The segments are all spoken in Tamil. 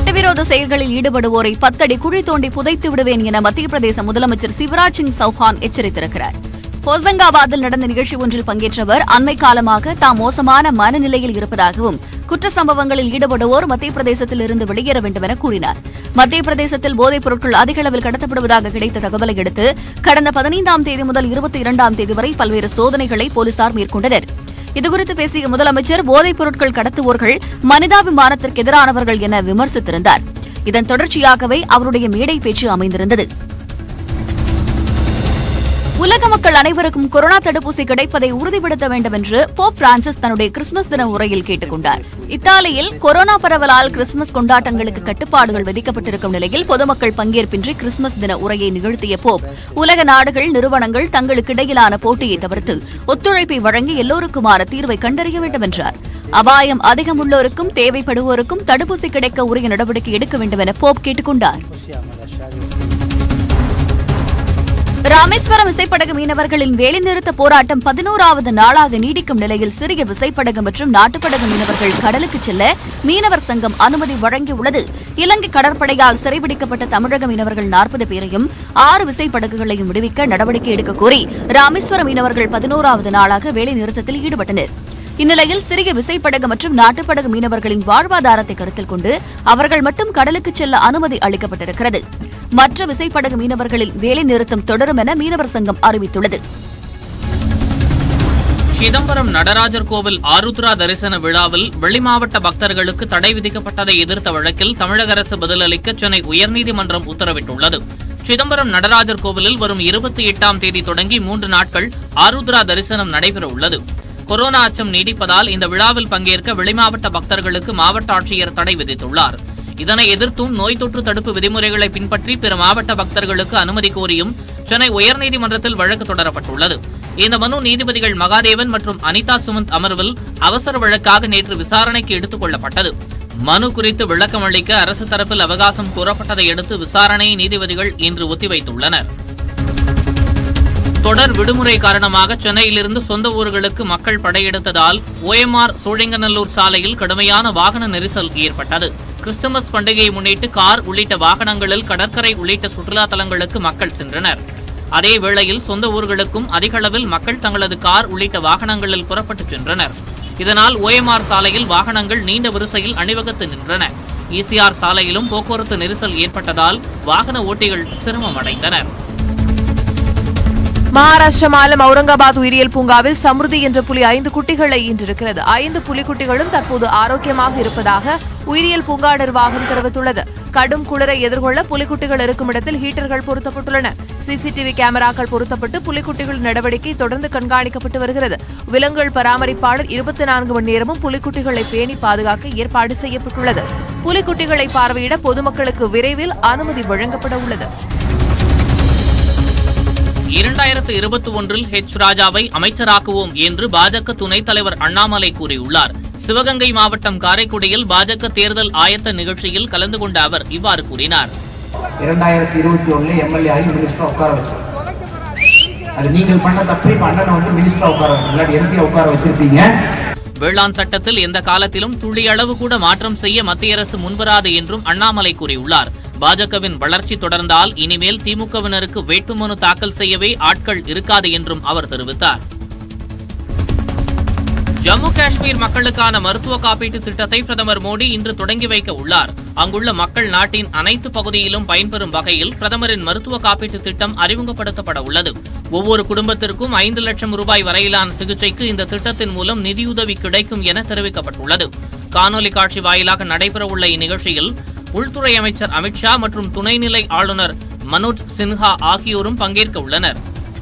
சட்டவிரோத செயல்களில் ஈடுபடுவோரை பத்தடி குழி தோண்டி புதைத்து விடுவேன் என மத்திய பிரதேச முதலமைச்சர் சிவராஜ் சிங் சௌஹான் எச்சரித்திருக்கிறார் ஹோசங்காபாத்தில் நடந்த நிகழ்ச்சி ஒன்றில் பங்கேற்றவர் அண்மை காலமாக தாம் மோசமான மனநிலையில் இருப்பதாகவும் குற்ற சம்பவங்களில் ஈடுபடுவோர் மத்திய பிரதேசத்தில் இருந்து வெளியேற வேண்டும் என கூறினார் மத்திய பிரதேசத்தில் போதைப் பொருட்கள் அதிக அளவில் கடத்தப்படுவதாக கிடைத்த தகவலை அடுத்து கடந்த பதினைந்தாம் தேதி முதல் இருபத்தி இரண்டாம் தேதி வரை பல்வேறு சோதனைகளை போலீசார் மேற்கொண்டனர் இதுகுறித்து பேசிய முதலமைச்சர் போதைப் பொருட்கள் கடத்துவோர்கள் மனிதாபிமானத்திற்கு எதிரானவர்கள் என விமர்சித்திருந்தார் இதன் தொடர்ச்சியாகவே அவருடைய மேடை பேச்சு அமைந்திருந்தது உலக மக்கள் அனைவருக்கும் கொரோனா தடுப்பூசி கிடைப்பதை உறுதிப்படுத்த வேண்டும் என்று போப் பிரான்சிஸ் தன்னுடைய கிறிஸ்துமஸ் தின உரையில் கேட்டுக் கொண்டார் இத்தாலியில் கொரோனா பரவலால் கிறிஸ்துமஸ் கொண்டாட்டங்களுக்கு கட்டுப்பாடுகள் விதிக்கப்பட்டிருக்கும் நிலையில் பொதுமக்கள் பங்கேற்பின்றி கிறிஸ்துமஸ் தின உரையை நிகழ்த்திய போப் உலக நாடுகள் நிறுவனங்கள் தங்களுக்கு இடையிலான போட்டியை தவிர்த்து ஒத்துழைப்பை வழங்கி எல்லோருக்குமான தீர்வை கண்டறிய வேண்டும் என்றார் அபாயம் அதிகம் உள்ளோருக்கும் தேவைப்படுவோருக்கும் தடுப்பூசி கிடைக்க உரிய நடவடிக்கை எடுக்க வேண்டும் என போப் கேட்டுக் கொண்டார் ராமேஸ்வரம் விசைப்படகு மீனவர்களின் வேலைநிறுத்த போராட்டம் பதினோராவது நாளாக நீடிக்கும் நிலையில் சிறிய விசைப்படகு மற்றும் நாட்டுப்படகு மீனவர்கள் கடலுக்கு செல்ல மீனவர் சங்கம் அனுமதி வழங்கியுள்ளது இலங்கை கடற்படையால் சிறைபிடிக்கப்பட்ட தமிழக மீனவர்கள் நாற்பது பேரையும் ஆறு விசைப்படகுகளையும் விடுவிக்க நடவடிக்கை எடுக்க கோரி ராமேஸ்வரம் மீனவர்கள் பதினோராவது நாளாக வேலைநிறுத்தத்தில் ஈடுபட்டனர் இந்நிலையில் சிறிய விசைப்படகு மற்றும் நாட்டுப்படகு மீனவர்களின் வாழ்வாதாரத்தை கருத்தில் கொண்டு அவர்கள் மட்டும் கடலுக்கு செல்ல அனுமதி அளிக்கப்பட்டிருக்கிறது மற்ற விசைப்படகு மீனவர்களின் வேலை நிறுத்தம் தொடரும் என மீனவர் சங்கம் அறிவித்துள்ளது சிதம்பரம் நடராஜர் கோவில் ஆருத்ரா தரிசன விழாவில் வெளிமாவட்ட பக்தர்களுக்கு தடை விதிக்கப்பட்டதை எதிர்த்த வழக்கில் தமிழக அரசு பதிலளிக்க சென்னை உயர்நீதிமன்றம் உத்தரவிட்டுள்ளது சிதம்பரம் நடராஜர் கோவிலில் வரும் இருபத்தி எட்டாம் தேதி தொடங்கி மூன்று நாட்கள் ஆருத்ரா தரிசனம் நடைபெற உள்ளது கொரோனா அச்சம் நீடிப்பதால் இந்த விழாவில் பங்கேற்க வெளிமாவட்ட பக்தர்களுக்கு மாவட்ட ஆட்சியர் தடை விதித்துள்ளார் இதனை எதிர்த்தும் நோய் தொற்று தடுப்பு விதிமுறைகளை பின்பற்றி பிற மாவட்ட பக்தர்களுக்கு அனுமதி கோரியும் சென்னை உயர்நீதிமன்றத்தில் வழக்கு தொடரப்பட்டுள்ளது இந்த மனு நீதிபதிகள் மகாதேவன் மற்றும் அனிதா சுமந்த் அமர்வில் அவசர வழக்காக நேற்று விசாரணைக்கு எடுத்துக் கொள்ளப்பட்டது மனு குறித்து விளக்கம் அளிக்க அரசு தரப்பில் அவகாசம் கோரப்பட்டதை அடுத்து விசாரணையை நீதிபதிகள் இன்று ஒத்திவைத்துள்ளனர் தொடர் விடுமுறை காரணமாக சென்னையிலிருந்து சொந்த ஊர்களுக்கு மக்கள் படையெடுத்ததால் ஓஎம்ஆர் சோழிங்கநல்லூர் சாலையில் கடுமையான வாகன நெரிசல் ஏற்பட்டது கிறிஸ்துமஸ் பண்டிகையை முன்னிட்டு கார் உள்ளிட்ட வாகனங்களில் கடற்கரை உள்ளிட்ட சுற்றுலா தலங்களுக்கு மக்கள் சென்றனர் அதே வேளையில் சொந்த ஊர்களுக்கும் அதிக அளவில் மக்கள் தங்களது கார் உள்ளிட்ட வாகனங்களில் புறப்பட்டுச் சென்றனர் இதனால் ஓஎம்ஆர் சாலையில் வாகனங்கள் நீண்ட வரிசையில் அணிவகுத்து நின்றன ஈசிஆர் சாலையிலும் போக்குவரத்து நெரிசல் ஏற்பட்டதால் வாகன ஓட்டிகள் சிரமம் அடைந்தனர் மகாராஷ்டிர மாநிலம் அவுரங்காபாத் உயிரியல் பூங்காவில் சமிருதி என்ற புலி ஐந்து குட்டிகளை ஈன்றிருக்கிறது ஐந்து புலிக்குட்டிகளும் தற்போது ஆரோக்கியமாக இருப்பதாக உயிரியல் பூங்கா நிர்வாகம் தெரிவித்துள்ளது கடும் குளிரை எதிர்கொள்ள புலிக்குட்டிகள் இருக்கும் இடத்தில் ஹீட்டர்கள் பொருத்தப்பட்டுள்ளன சிசிடிவி கேமராக்கள் பொருத்தப்பட்டு புலிக்குட்டிகள் நடவடிக்கை தொடர்ந்து கண்காணிக்கப்பட்டு வருகிறது விலங்குகள் பராமரிப்பாளர் இருபத்தி நான்கு மணி நேரமும் புலிக்குட்டிகளை பேணி பாதுகாக்க ஏற்பாடு செய்யப்பட்டுள்ளது புலிக்குட்டிகளை பார்வையிட பொதுமக்களுக்கு விரைவில் அனுமதி வழங்கப்பட உள்ளது இரண்டாயிரத்து இருபத்தி ஒன்றில் ஹெச் ராஜாவை அமைச்சராக்குவோம் என்று பாஜக துணைத் தலைவர் அண்ணாமலை கூறியுள்ளார் சிவகங்கை மாவட்டம் காரைக்குடியில் பாஜக தேர்தல் ஆயத்த நிகழ்ச்சியில் கலந்து கொண்ட அவர் இவ்வாறு கூறினார் இரண்டாயிரத்தி இருபத்தி ஒண்ணுல எம்எல்ஏ ஆகி மினிஸ்டர் உட்கார வச்சு அது நீங்கள் பண்ண தப்பு இப்ப அண்ணனை வந்து மினிஸ்டரா உட்கார வச்சு இல்லாட்டி எம்பி உட்கார வச்சிருப்பீங்க வேளாண் சட்டத்தில் எந்த காலத்திலும் துளி அளவு கூட மாற்றம் செய்ய மத்திய அரசு முன்வராது என்றும் அண்ணாமலை கூறியுள்ளார் பாஜகவின் வளர்ச்சி தொடர்ந்தால் இனிமேல் திமுகவினருக்கு வேட்புமனு தாக்கல் செய்யவே ஆட்கள் இருக்காது என்றும் அவர் தெரிவித்தார் ஜம்மு காஷ்மீர் மக்களுக்கான மருத்துவ காப்பீட்டு திட்டத்தை பிரதமர் மோடி இன்று தொடங்கி வைக்க உள்ளார் அங்குள்ள மக்கள் நாட்டின் அனைத்து பகுதியிலும் பயன்பெறும் வகையில் பிரதமரின் மருத்துவ காப்பீட்டு திட்டம் அறிமுகப்படுத்தப்பட உள்ளது ஒவ்வொரு குடும்பத்திற்கும் ஐந்து லட்சம் ரூபாய் வரையிலான சிகிச்சைக்கு இந்த திட்டத்தின் மூலம் நிதியுதவி கிடைக்கும் என தெரிவிக்கப்பட்டுள்ளது காணொலி காட்சி வாயிலாக நடைபெறவுள்ள இந்நிகழ்ச்சியில் உள்துறை அமைச்சர் அமித்ஷா மற்றும் துணைநிலை ஆளுநர் மனோஜ் சின்ஹா ஆகியோரும் பங்கேற்க உள்ளனர்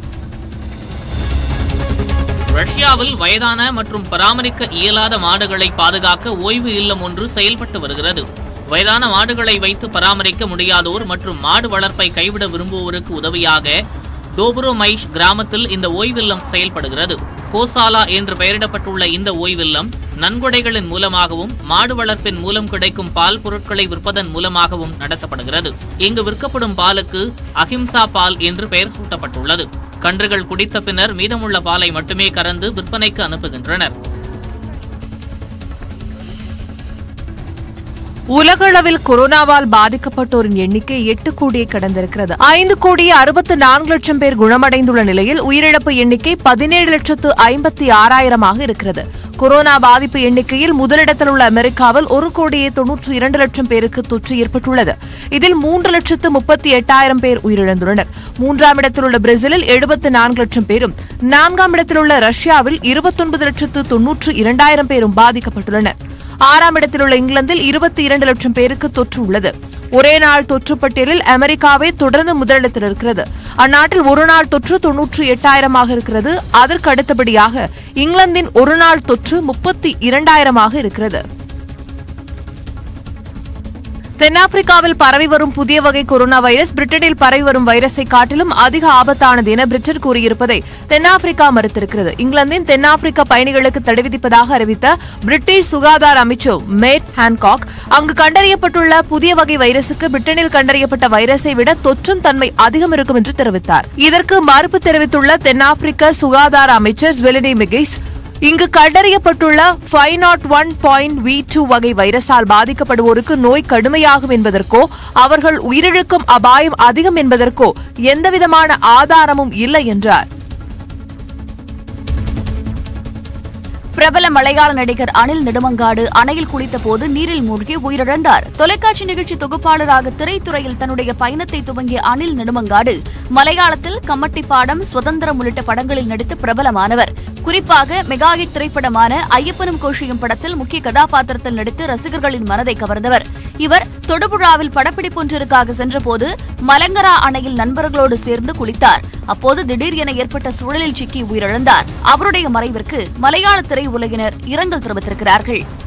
ரஷ்யாவில் வயதான மற்றும் பராமரிக்க இயலாத மாடுகளை பாதுகாக்க ஓய்வு இல்லம் ஒன்று செயல்பட்டு வருகிறது வயதான மாடுகளை வைத்து பராமரிக்க முடியாதோர் மற்றும் மாடு வளர்ப்பை கைவிட விரும்புவோருக்கு உதவியாக டோபுரோமைஷ் கிராமத்தில் இந்த ஓய்வில்லம் செயல்படுகிறது கோசாலா என்று பெயரிடப்பட்டுள்ள இந்த ஓய்வில்லம் நன்கொடைகளின் மூலமாகவும் மாடு வளர்ப்பின் மூலம் கிடைக்கும் பால் பொருட்களை விற்பதன் மூலமாகவும் நடத்தப்படுகிறது இங்கு விற்கப்படும் பாலுக்கு அஹிம்சா பால் என்று பெயர் சூட்டப்பட்டுள்ளது கன்றுகள் குடித்த பின்னர் மீதமுள்ள பாலை மட்டுமே கறந்து விற்பனைக்கு அனுப்புகின்றனர் உலகளவில் கொரோனாவால் பாதிக்கப்பட்டோரின் எண்ணிக்கை எட்டு கோடியை கடந்திருக்கிறது ஐந்து கோடியே அறுபத்து நான்கு லட்சம் பேர் குணமடைந்துள்ள நிலையில் உயிரிழப்பு எண்ணிக்கை பதினேழு லட்சத்து ஐம்பத்தி ஆறாயிரமாக இருக்கிறது கொரோனா பாதிப்பு எண்ணிக்கையில் முதலிடத்தில் உள்ள அமெரிக்காவில் ஒரு கோடியே தொன்னூற்றி இரண்டு லட்சம் பேருக்கு தொற்று ஏற்பட்டுள்ளது இதில் மூன்று லட்சத்து முப்பத்தி எட்டாயிரம் பேர் உயிரிழந்துள்ளனர் மூன்றாம் இடத்தில் உள்ள பிரேசிலில் எழுபத்து நான்கு லட்சம் பேரும் நான்காம் இடத்தில் உள்ள ரஷ்யாவில் இருபத்தொன்பது லட்சத்து தொன்னூற்று இரண்டாயிரம் பேரும் பாதிக்கப்பட்டுள்ளனர் ஆறாம் இடத்தில் உள்ள இங்கிலாந்தில் இருபத்தி இரண்டு லட்சம் பேருக்கு தொற்று உள்ளது ஒரே நாள் தொற்று பட்டியலில் அமெரிக்காவே தொடர்ந்து முதலிடத்தில் இருக்கிறது அந்நாட்டில் ஒரு நாள் தொற்று தொன்னூற்றி எட்டாயிரமாக இருக்கிறது அதற்கு அடுத்தபடியாக இங்கிலாந்தின் ஒரு நாள் தொற்று முப்பத்தி இரண்டாயிரமாக இருக்கிறது தென்னாப்பிரிக்காவில் பரவி வரும் புதிய வகை கொரோனா வைரஸ் பிரிட்டனில் பரவி வரும் வைரஸை காட்டிலும் அதிக ஆபத்தானது என பிரிட்டன் கூறியிருப்பதை தென்னாப்பிரிக்கா மறுத்திருக்கிறது இங்கிலாந்தின் தென்னாப்பிரிக்க பயணிகளுக்கு தடை விதிப்பதாக அறிவித்த பிரிட்டிஷ் சுகாதார அமைச்சர் மேட் ஹான்காக் அங்கு கண்டறியப்பட்டுள்ள புதிய வகை வைரசுக்கு பிரிட்டனில் கண்டறியப்பட்ட வைரஸை விட தொற்றும் தன்மை அதிகம் இருக்கும் என்று தெரிவித்தார் இதற்கு மறுப்பு தெரிவித்துள்ள தென்னாப்பிரிக்க சுகாதார அமைச்சர் ஸ்வெலினி மிகிஸ் இங்கு கண்டறியப்பட்டுள்ள five nought one point V two வகை வைரஸால் பாதிக்கப்படுவோருக்கு நோய் கடுமையாகும் என்பதற்கோ அவர்கள் உயிரிழக்கும் அபாயம் அதிகம் என்பதற்கோ எந்தவிதமான ஆதாரமும் இல்லை என்றார் பிரபல மலையாள நடிகர் அனில் நெடுமங்காடு அணையில் குளித்தபோது நீரில் மூழ்கி உயிரிழந்தார் தொலைக்காட்சி நிகழ்ச்சி தொகுப்பாளராக திரைத்துறையில் தன்னுடைய பயணத்தை துவங்கிய அனில் நெடுமங்காடு மலையாளத்தில் கம்மட்டிப்பாடம் சுதந்திரம் உள்ளிட்ட படங்களில் நடித்து பிரபலமானவர் குறிப்பாக மெகா ஹிட் திரைப்படமான ஐயப்பனும் கோஷியும் படத்தில் முக்கிய கதாபாத்திரத்தில் நடித்து ரசிகர்களின் மனதை கவர்ந்தவர் இவர் தொடுபுழாவில் படப்பிடிப்பொன்றிற்காக சென்றபோது மலங்கரா அணையில் நண்பர்களோடு சேர்ந்து குளித்தார் அப்போது திடீர் என ஏற்பட்ட சூழலில் சிக்கி உயிரிழந்தார் அவருடைய மறைவிற்கு மலையாள திரையுலகினர் இரங்கல் தெரிவித்திருக்கிறார்கள்